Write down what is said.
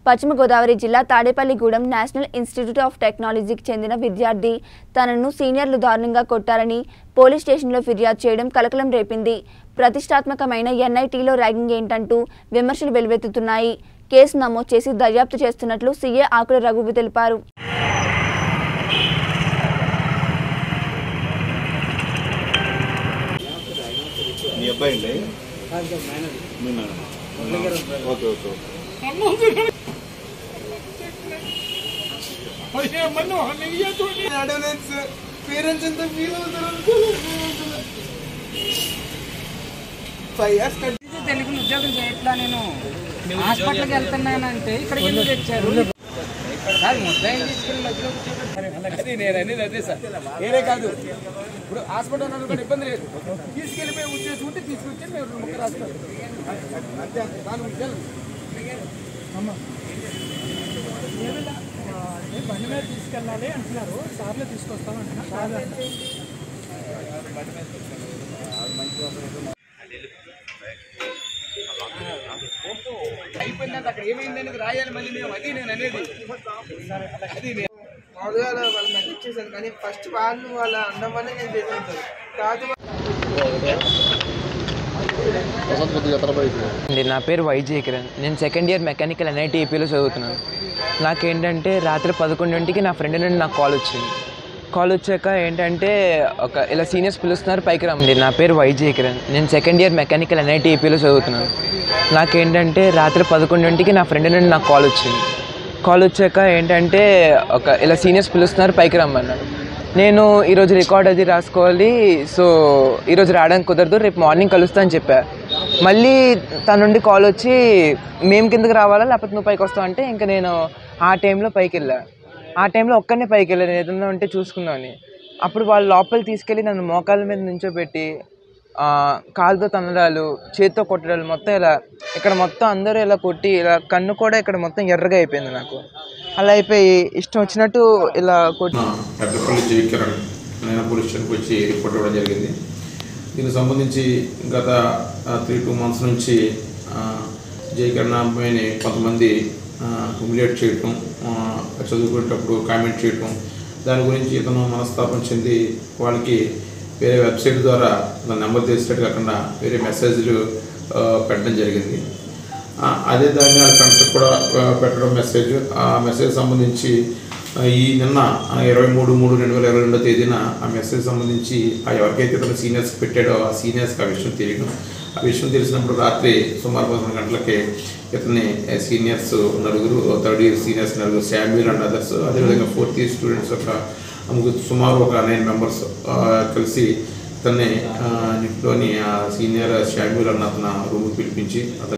పశ్చిమ గోదావరి జిల్లా Tadepalligudem national institute of టెక్నాలజీకి చెందిన విద్యార్థి తనను సీనియర్లు దారుణంగా కొట్టారని పోలీస్ స్టేషన్లో ఫిర్యాదు చేయడం కలకలం రేపింది ప్రతిష్టాత్మకమైన ఎన్ఐటీలో ర్యాగింగ్ ఏంటంటూ విమర్శలు వెలువెత్తుతున్నాయి కేసు నమోదు చేసి దర్యాప్తు చేస్తున్నట్లు సీఏ ఆకుల రఘువు తెలిపారు మీ అబ్బాయి అండి మీ manner. Okay okay okay parents ఎంత ఫీల్ అవుతారు ఫైవ్ ఇయర్స్ తెలుగు ఉద్యోగం చేయట్లా నేను హాస్పిటల్కి వెళ్తున్నానంటే ఇక్కడికి ఎందుకు తెచ్చారు కాదు ముద్దాయిని తీసుకెళ్ళి మధ్యలో కూర్చోబెట్టారు. అది నేను అనేది అదే సార్ వేరే కాదు ఇప్పుడు హాస్పిటల్ ఉన్నది కూడా ఇబ్బంది లేదు తీసుకెళ్ళిపోయి ఉద్యోగం ఉంటే తీసుకొచ్చి మేము రెండు ముక్కలు రాస్తారు అంతే అంతే నాలుగు ఉద్యోగాలు బండి మీద తీసుకెళ్ళాలి అంటున్నారు సార్లు తీసుకొస్తాం అంటున్నారు అయిపోయిందంటే అక్కడ ఏమైంది అనేది రాయాలి మళ్ళీ మేము అది నేను అనేది అది నేను మామూలుగా అలా వాళ్ళు మెసేజ్ చేశాను కానీ ఫస్ట్ వాళ్ళు వాళ్ళ అన్నం వల్ల నేను చేశాను సార్ తర్వాత అండి నా పేరు వైజయ్ కిరణ్ నేను సెకండ్ ఇయర్ మెకానికల్ ఎన్ఐటీఈపీలో చదువుతున్నాను నాకేంటంటే రాత్రి పదకొండింటికి నా ఫ్రెండ్ నుండి నాకు కాల్ వచ్చింది కాల్ వచ్చాక ఏంటంటే ఒక ఇలా సీనియర్స్ పిలుస్తున్నారు పైకి రమ్మండి నా పేరు వైజయ్ కిరణ్ నేను సెకండ్ ఇయర్ మెకానికల్ ఎన్ఐటీఈపీలో చదువుతున్నాను నాకేంటంటే రాత్రి పదకొండింటికి నా ఫ్రెండ్ నుండి నాకు కాల్ వచ్చింది కాల్ వచ్చాక ఏంటంటే ఒక ఇలా సీనియర్స్ పిలుస్తున్నారు పైకి రమ్మన్నారు నేను ఈరోజు రికార్డ్ అది రాసుకోవాలి సో ఈరోజు రావడానికి కుదరదు రేపు మార్నింగ్ కలుస్తా అని చెప్పా మళ్ళీ తన నుండి కాల్ వచ్చి మేము కిందకి రావాలా లేకపోతే నువ్వు పైకి వస్తావు అంటే ఇంకా నేను ఆ టైంలో పైకి వెళ్ళా ఆ టైంలో ఒక్కనే పైకి వెళ్ళాను ఏదన్నా ఉంటే చూసుకుందామని అప్పుడు వాళ్ళు లోపల తీసుకెళ్ళి నన్ను మోకాల మీద నించోబెట్టి ఆ, కాలుతో తన్నడాలు చేతితో కొట్టడాలు మొత్తం ఇలా ఇక్కడ మొత్తం అందరూ ఇలా కొట్టి ఇలా కన్ను కూడా ఇక్కడ మొత్తం ఎర్రగా అయిపోయింది నాకు అలా అయిపోయి ఇష్టం వచ్చినట్టు ఇలా కొట్టి నా పెద్దపల్లి జయకిరణ్ నేను పోలీస్ స్టేషన్కి వచ్చి రిపోర్ట్ ఇవ్వడం జరిగింది దీనికి సంబంధించి గత త్రీ టూ మంత్స్ నుంచి ఆ, జయకిరణ్ అబ్బాయిని కొంతమంది హ్యూమిలేట్ చేయటం ఆ, చదువుకునేటప్పుడు కామెంట్ చేయటం దాని గురించి ఇతను మనస్తాపం చెంది వాళ్ళకి వేరే వెబ్సైట్ ద్వారా తన నెంబర్ తెలిసినట్టు కాకుండా వేరే మెసేజ్లు ఆ, పెట్టడం జరిగింది ఆ, అదే దాన్ని వాళ్ళ ఫ్రెండ్స్కి కూడా ఆ, పెట్టడం మెసేజ్ ఆ మెసేజ్ సంబంధించి ఆ, ఈ నిన్న ఇరవై మూడు మూడు రెండు వేల ఇరవై రెండో తేదీన ఆ మెసేజ్ సంబంధించి ఆ ఎవరికైతే ఇతను సీనియర్స్ పెట్టాడో ఆ సీనియర్స్కి ఆ విషయం తెలియడం ఆ విషయం తెలిసినప్పుడు రాత్రి సుమారు పదకొండు గంటలకి ఇతన్ని సీనియర్స్ నలుగురు థర్డ్ ఇయర్ సీనియర్స్ నలుగురు శామ్యూల్ అండ్ అదర్స్ అదేవిధంగా ఫోర్త్ ఇయర్ స్టూడెంట్స్ ఒక ముగ్గురు సుమారు ఒక నైన్ మెంబర్స్ కలిసి ఇతన్ని ఆ, ఇంట్లోని ఆ సీనియర్ శామ్యూల్ అన్న అతను రూమ్కి పిలిపించి అతను